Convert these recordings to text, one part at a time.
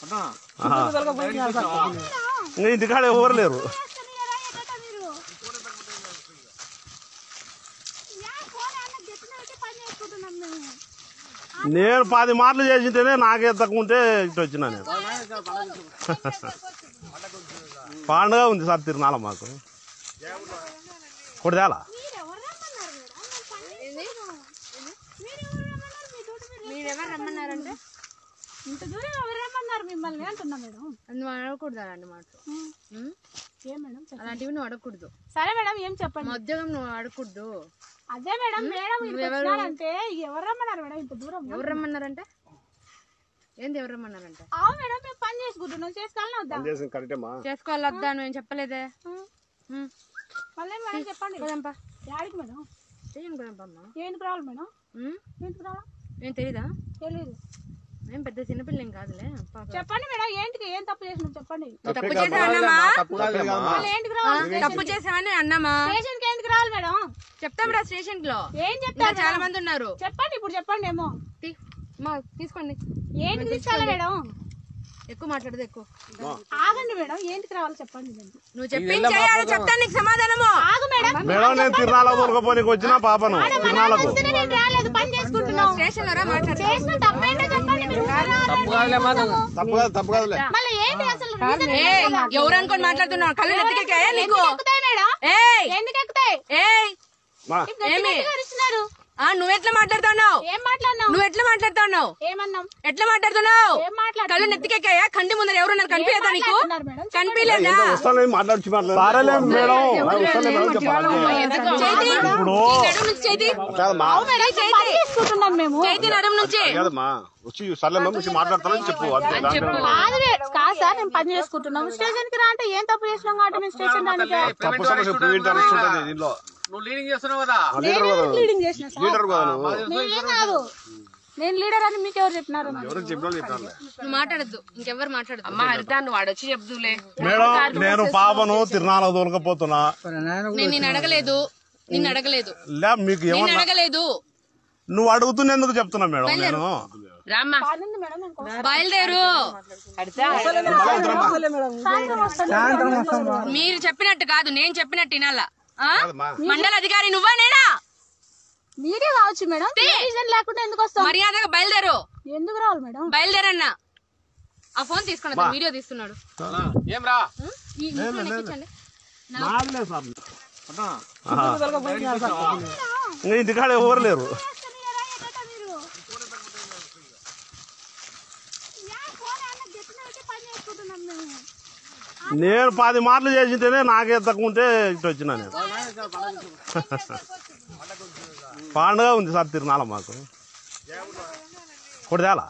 ఆహా. ఇంకా ఇంటికాడ ఎవరు లేరు నేను పది మార్లు చేసింటేనే నాకే తక్కువ ఇటు వచ్చినా నేను పండుగ ఉంది సార్ తిరునాళ మాకు కొడిదేలా మీరెవరు రమ్మన్నారంటే ఇంత దూరం ఎవరు రమ్మన్నారు మిమ్మల్ని అంటున్నా మేడం నువ్వు అడగకూడదు అలాంటి మాటలు ఉం? ఏం మేడం చెప్పండి. అలాంటివి నువ్వు అడగకూడదు సరే మేడం ఏం చెప్పండి మా ఉద్యోగం నువ్వు అడగకూడదు అదే మేడం మేడం ఇక్కడికి వచ్చినారంటే ఎవరు రమ్మన్నారు మేడం ఇంత దూరం ఎవరు రమ్మన్నారంటే ఏంది ఎవరు రమ్మన్నారంటే ఆ మేడం మేము పని చేసుకుంటున్నాం చేసుకోవాలని వద్దా చేసిన కరెక్టేమా చేసుకోవాలి వద్దా నువ్వేం చెప్పలేదే ఉం. మళ్ళీ మేడం చెప్పండి పోదాంపా యాడికి మేడం చెయ్యండి పోదాంపా అమ్మా ఎందుకు రావాలి మేడం ఉం? ఎందుకు రావాలా ఏం తెలీదా తెలియదు ఏం పెద్ద చిన్నపిల్ల ఏం కాదులే పాప. చెప్పండి మేడం ఏంటికి ఏం తప్పు చేసినాం చెప్పండి తప్పు చేసావన్నమా మళ్ళీ ఏంటికి రావాలి తప్పు చేసావని అన్నామా స్టేషన్ కి ఎందుకు రావాలి మేడం చెప్తాం రా స్టేషన్ లో ఏం ఇంకా చెప్తారు చాలా మేడం? మంది ఉన్నారు చెప్పండి ఇప్పుడు చెప్పండి ఏమో తీ- మా తీసుకోండి ఏంటికి తీసుకోవాలి మేడం ఎక్కువ మాట్లాడదు ఎక్కువ ఆగండి మేడం ఏంటికి రావాలి చెప్పండి మేడం. నువ్వు చెప్పింది చేయాలి చెప్తాను నీకు సమాధానము ఆగు మేడం మేడం నేను తిరునాళ్ళకు తోలుకపోనికి వచ్చిన పాపను తిరునాళ్ళకు వస్తేనే నేను రాలేదు పని చేసుకుంటున్నాం స్టేషన్ లో రా మాట్లాడు చేసిన తప్పేంటో చెప్పండి మీరు తప్పు కాదు తప్పు కాదులే మళ్ళీ ఏంటి అసలు reason ఏయ్, ఏంటి అసలు? ఎవరు అనుకొని మాట్లాడుతున్నావు కళ్ళు నెత్తికెక్కాయా నీకు ఎందుకు ఎక్కుతాయి మేడం ఏయ్ ఎందుకు ఎక్కుతాయి ఏయ్ మా ఏమి? ఇస్తున్నారు ఆ నువ్వెట్లా మాట్లాడుతున్నావు ఏం మాట్లాడినావు నువ్వు ఎట్లా మాట్లాడుతున్నావు ఏమన్నాం ఎట్లా మాట్లాడుతున్నావు ఏం మాట్లాడుతున్నావు? కళ్ళు నెత్తికెక్కాయా కంటి ముందర ఎవరున్నారు కనిపించదా నీకు మాట్లాడుతున్నారు మేడం? కనిపించలేదా వస్తాను మాట్లాడుచు మాట్లాడు సరేలే మేడం వస్తాను మేడం చెప్పాలి చేతి ఇప్పుడు ఈ నడుము నుంచి చేతి కాదమ్మా మేడం పని చేసుకుంటున్నాం మేము చేతి నడుము నుంచి కాదమ్మా వచ్చి సర్లే మేము వచ్చి మాట్లాడతానని చెప్పు అంతే దాంట్లో కాదు రే- కాదు సార్ నేను పని చేసుకుంటున్నాం స్టేషన్ కి రా అంటే ఏం తప్పు చేసినాం కాబట్టి మేము స్టేషన్ దానికి తప్పు సమస్య ప్రివెంట్ అరెస్ట్ ఉంటుంది దీనిలో నువ్వు లీడింగ్ చేస్తున్నావు కదా ఆ లీడర్ కదా నువ్వు. లీడింగ్ చేసిన సార్ లీడర్ కదా నువ్వు నేనేం కాదు నేను లీడర్ అని మీకు ఎవరు చెప్పినారు ఎవరికి చెప్పినా చెప్పాలి నువ్వు మాట్లాడద్దు ఇంకెవ్వరు మాట్లాడద్దు అమ్మ హరిత నువ్వు వాడొచ్చి చెప్దులే మేడం నేను పాపను తిరునాళ్ళకు తోలుకపోతున్నా నేను నిన్ను అడగలేదు నిన్ను అడగలేదు లే మీకు నిన్ను ఏమన్నా అడగలేదు నువ్వు అడుగుతున్నందుకు చెప్తున్నా మేడం నేను రామ్మా పనుంది మేడం నేను కోసం. బయలుదేరు హరిత మీరు చెప్పినట్టు కాదు నేను చెప్పినట్టు వినాలా ఆ? కాదమ్మా. మండల అధికారి నువ్వా నేనా మీరే కావచ్చు మేడం రీజన్ లేకుండా ఎందుకు వస్తాం మర్యాదగా బయలుదేరు ఎందుకు రావాలి మేడం బయలుదేరన్నా ఆ ఫోన్ తీసుకోండి అతను వీడియో తీస్తున్నాడు ఏం రా ఈ ఇంట్లో ఎక్కించండి. నాదిలే సార్ అన్నా, ఆహా. ఇంకా ఇంటికాడ ఎవరు లేరు నేను పది మార్లు చేసింటేనే నాకే తక్కువ ఉంటే ఇటు వచ్చినా నేను పండుగ ఉంది సార్ తిరునాళ మాకు కొడిదేలా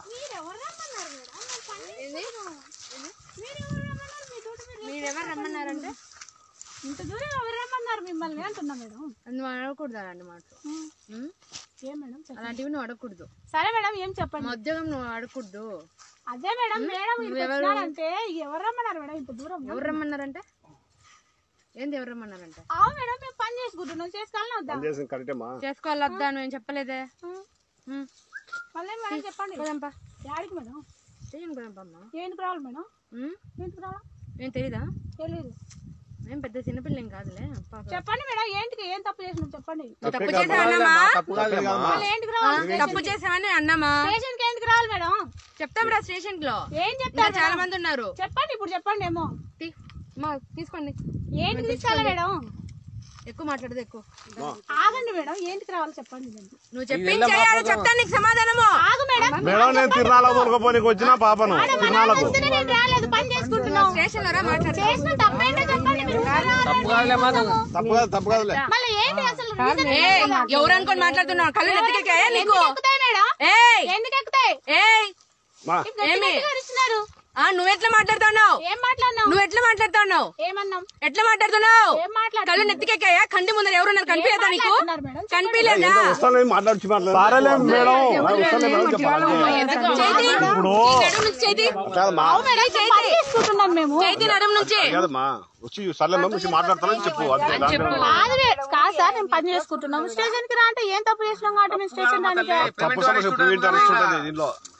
మీరెవరు రమ్మన్నారంటే ఇంత దూరం ఎవరు రమ్మన్నారు మిమ్మల్ని అంటున్నా మేడం నువ్వు అడగకూడదు అలాంటి మాటలు ఉం? ఏం మేడం చెప్పండి. అలాంటివి నువ్వు అడగకూడదు సరే మేడం ఏం చెప్పండి మా ఉద్యోగం నువ్వు అడగకూడదు అదే మేడం మేడం ఇక్కడికి వచ్చినారంటే ఎవరు రమ్మన్నారు మేడం ఇంత దూరం ఎవరు రమ్మన్నారంటే ఏంది ఎవరు రమ్మన్నారంటే ఆ మేడం మేము పని చేసుకుంటున్నాం చేసుకోవాలని వద్దా చేసిన కరెక్టేమా చేసుకోవాలి వద్దా నువ్వేం చెప్పలేదే ఉం. మళ్ళీ మేడం చెప్పండి పోదాంపా యాడికి మేడం చెయ్యండి పోదాంపా అమ్మా ఎందుకు రావాలి మేడం ఉం? ఎందుకు రావాలా ఏం తెలీదా తెలియదు ఏం పెద్ద చిన్నపిల్ల ఏం కాదులే పాప. చెప్పండి మేడం ఏంటికి ఏం తప్పు చేసినాం చెప్పండి తప్పు చేసావన్నమా మళ్ళీ ఏంటికి రావాలి తప్పు చేసావని అన్నామా స్టేషన్ కి ఎందుకు రావాలి మేడం చెప్తాం రా స్టేషన్ లో ఏం ఇంకా చెప్తారు చాలా మేడం? మంది ఉన్నారు చెప్పండి ఇప్పుడు చెప్పండి ఏమో తీ- మా తీసుకోండి ఏంటికి తీసుకోవాలి మేడం ఎక్కువ మాట్లాడదు ఎక్కువ ఆగండి మేడం ఏంటికి రావాలి చెప్పండి మేడం. నువ్వు చెప్పింది చేయాలి చెప్తాను నీకు సమాధానము ఆగు మేడం మేడం నేను తిరునాళ్ళకు తోలుకపోనికి వచ్చిన పాపను తిరునాళ్ళకు వస్తేనే నేను రాలేదు పని చేసుకుంటున్నాం స్టేషన్ లో రా మాట్లాడు చేసిన తప్పేంటో చెప్పండి మీరు. తప్పు కాదులే మా నువ్వు. తప్పు కాదు తప్పు కాదులే మళ్ళీ ఏంటి అసలు reason ఏయ్, ఏంటి? ఎవరు అనుకొని మాట్లాడుతున్నావు కళ్ళు నెత్తికెక్కాయా నీకు ఎందుకు ఎక్కుతాయి మేడం ఏయ్ ఎందుకు ఎక్కుతాయి ఏయ్ మా ఏమి? ఇస్తున్నారు ఆ నువ్వెట్లా మాట్లాడుతున్నావు ఏం మాట్లాడినావు నువ్వు ఎట్లా మాట్లాడుతున్నావు ఏమన్నాం ఎట్లా మాట్లాడుతున్నావు ఏం మాట్లాడుతున్నావు? కళ్ళు నెత్తికెక్కాయా కంటి ముందర ఎవరున్నారు కనిపించదా నీకు మాట్లాడుతున్నారు మేడం? కనిపించలేదా వస్తాను మాట్లాడుచు మాట్లాడు సరేలే మేడం వస్తాను మేడం చెప్పాలి చేతి ఇప్పుడు ఈ నడుము నుంచి చేతి కాదమ్మా మేడం పని చేసుకుంటున్నాం మేము చేతి నడుము నుంచి కాదమ్మా వచ్చి సర్లే మేము వచ్చి మాట్లాడతానని చెప్పు అంతే దాంట్లో కాదు రే- కాదు సార్ నేను పని చేసుకుంటున్నాం స్టేషన్ కి రా అంటే ఏం తప్పు చేసినాం కాబట్టి మేము స్టేషన్ దానికి తప్పు సమస్య ప్రివెంట్ అరెస్ట్ ఉంటుంది దీనిలో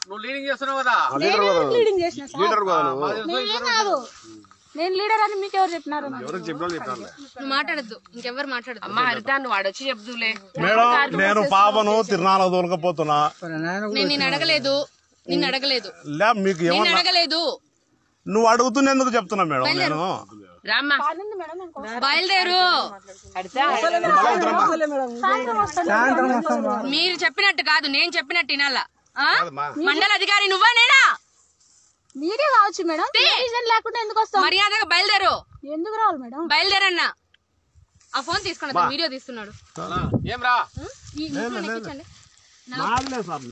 నువ్వు లీడింగ్ చేస్తున్నావు కదా నేనేం లీడింగ్ చేసిన సార్ లీడర్ కదా నువ్వు మాది తెలుసు, నేనేం కాదు నేను లీడర్ అని మీకు ఎవరు చెప్పినారు ఎవరికి చెప్పినా చెప్పాను నువ్వు మాట్లాడద్దు ఇంకెవ్వరు మాట్లాడద్దు అమ్మ హరిత నువ్వు వాడొచ్చి చెప్దులే మేడం నేను పాపను తిరునాళ్ళకు తోలుకపోతున్నా నేను నిన్ను అడగలేదు నిన్ను అడగలేదు లే మీకు నిన్ను ఏమన్నా అడగలేదు నువ్వు అడుగుతున్నందుకు చెప్తున్నా మేడం నేను రామ్మా కాదండి మేడం నేను కోసం. బయలుదేరు హరిత సాయంత్రం వస్తాను మీరు చెప్పినట్టు కాదు నేను చెప్పినట్టు వినాలా ఆ? కాదమ్మా. మండల అధికారి నువ్వా నేనా మీరే కావచ్చు మేడం రీజన్ లేకుండా ఎందుకు వస్తాం మర్యాదగా బయలుదేరు ఎందుకు రావాలి మేడం బయలుదేరన్నా ఆ ఫోన్ తీసుకున్నా వీడియో తీస్తున్నాడు ఏం రా ఈ- ఈ ఫోన్ ఎక్కించండి. నాలుగే సార్